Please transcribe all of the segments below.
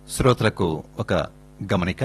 శ్రోతలకు ఒక గమనిక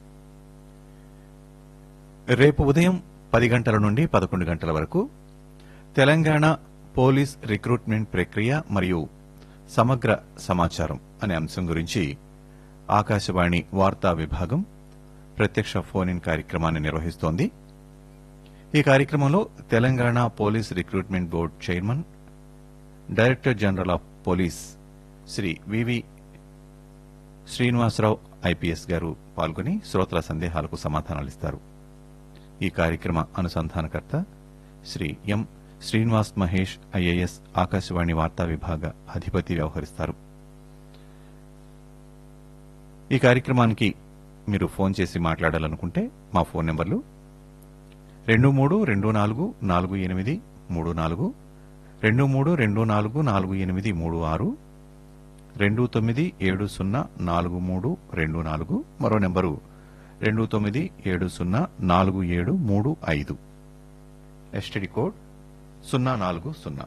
రేపు ఉదయం పది గంటల నుండి పదకొండు గంటల వరకు తెలంగాణ పోలీస్ రిక్రూట్మెంట్ ప్రక్రియ మరియు సమగ్ర సమాచారం అనే అంశం గురించి ఆకాశవాణి వార్తా విభాగం ప్రత్యక్ష ఫోన్ ఇన్ కార్యక్రమాన్ని నిర్వహిస్తోంది ఈ కార్యక్రమంలో Telangana police recruitment board chairman director general of police Shri V V Srinivasarao IPS గారు పాల్గొని శ్రోతల సందేహాలకు సమాధానాలిస్తారు ఈ కార్యక్రమ అనుసంధానకర్త శ్రీ ఎం శ్రీనివాస్ మహేష్ ఐఏఎస్ ఆకాశవాణి వార్తా విభాగ అధిపతి వ్యవహరిస్తారు ఈ కార్యక్రమానికి మీరు ఫోన్ చేసి మాట్లాడాలనుకుంటే మా ఫోన్ నెంబర్లు రెండు మూడు రెండు నాలుగు నాలుగు ఎనిమిది మూడు నాలుగు రెండు మూడు రెండు నాలుగు నాలుగు ఎనిమిది మూడు ఆరు రెండు తొమ్మిది ఏడు సున్నా నాలుగు మూడు రెండు నాలుగు మరో నెంబరు రెండు తొమ్మిది ఏడు సున్నా నాలుగు ఏడు మూడు ఐదు ఎస్టిడి కోడ్ సున్నా నాలుగు సున్నా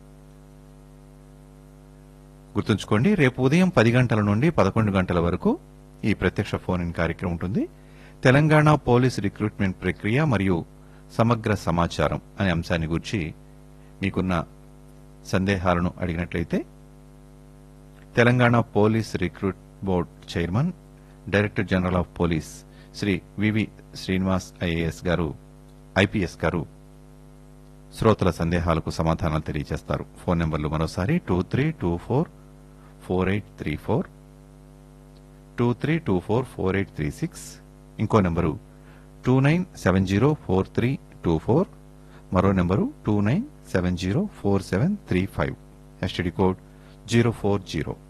గుర్తుంచుకోండి రేపు ఉదయం పది గంటల నుండి పదకొండు గంటల వరకు ఈ ప్రత్యక్ష ఫోన్ ఇన్ కార్యక్రమం ఉంటుంది తెలంగాణ పోలీస్ రిక్రూట్మెంట్ ప్రక్రియ మరియు సమగ్ర సమాచారం అనే అంశాన్ని గురించి మీకున్న సందేహాలను అడిగినట్లయితే Telangana police recruit board chairman director general of police Shri V V Srinivas IAS గారు ఐపీఎస్ గారు శ్రోతల సందేహాలకు సమాధానాలు తెలియజేస్తారు ఫోన్ నెంబర్లు మరోసారి two three two four four eight three four two three two four four eight three six ఇంకో number two nine seven zero four three two four మరో number two nine seven zero four seven three five STD code zero four zero